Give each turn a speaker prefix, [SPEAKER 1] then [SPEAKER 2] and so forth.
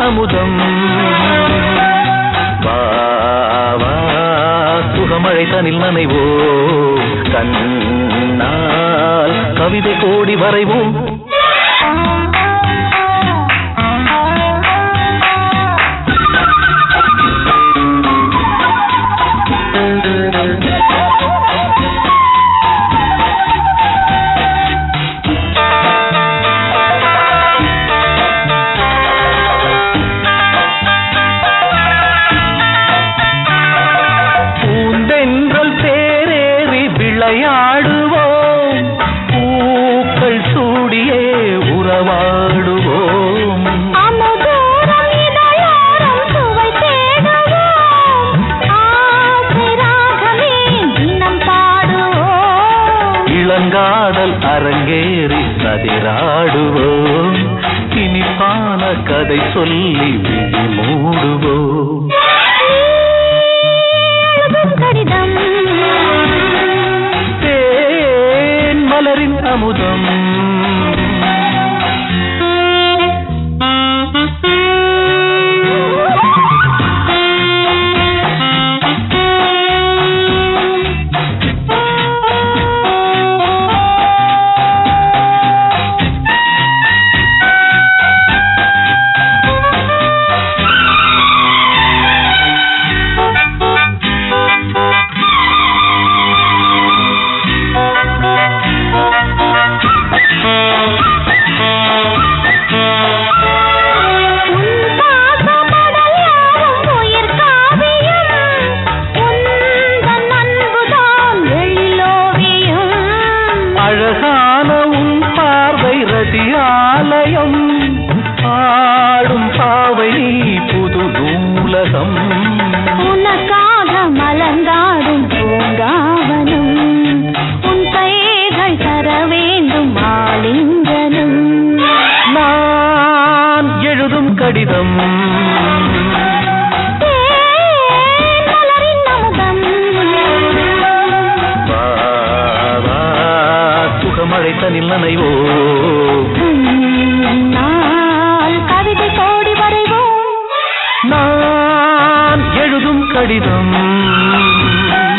[SPEAKER 1] அமுதம் வா வா சுகமழை தனில் நனைவோ கண்ணால் கவிதை கோடி வரைவோம் பூந்தென்றல் தேரேறி விளையாடுவோம் பூக்கள் சூடியே உறவாடுவோம்
[SPEAKER 2] அமுதோறும் இதழோரம் சுவை தேடுவோம் ஆசை ராகமே தினம் பாடுவோம்
[SPEAKER 1] இளங்காதல் அரங்கேறி கதிராடுவோம் இனிப்பான கதை சொல்லி விழி மூடுவோம்
[SPEAKER 2] எழுதும் கடிதம்
[SPEAKER 1] தேன் மலரின் அமுதம்
[SPEAKER 2] உன் பாசமடல் யாவும் உயிர் காவியம் உந்தன் அன்புதான் எழிலோவியம்
[SPEAKER 1] அழகான உன் பார்வை ரதியாலயம் ஆடும் பாவை நீ புது நூலகம்
[SPEAKER 2] உனக்காக மலர்ந்தாடும் பூங்காவனம் உன் கைகள் தர வேண்டும் ஆலிங்கனம்
[SPEAKER 1] நான் எழுதும் கடிதம்
[SPEAKER 2] தேன் மலரின் அமுதம்
[SPEAKER 1] வா, வா, சுகமழை தனில் நனைவோ
[SPEAKER 2] நாள் கவிதை கோடி வரைவோம்
[SPEAKER 1] நான் எழுதும் கடிதம்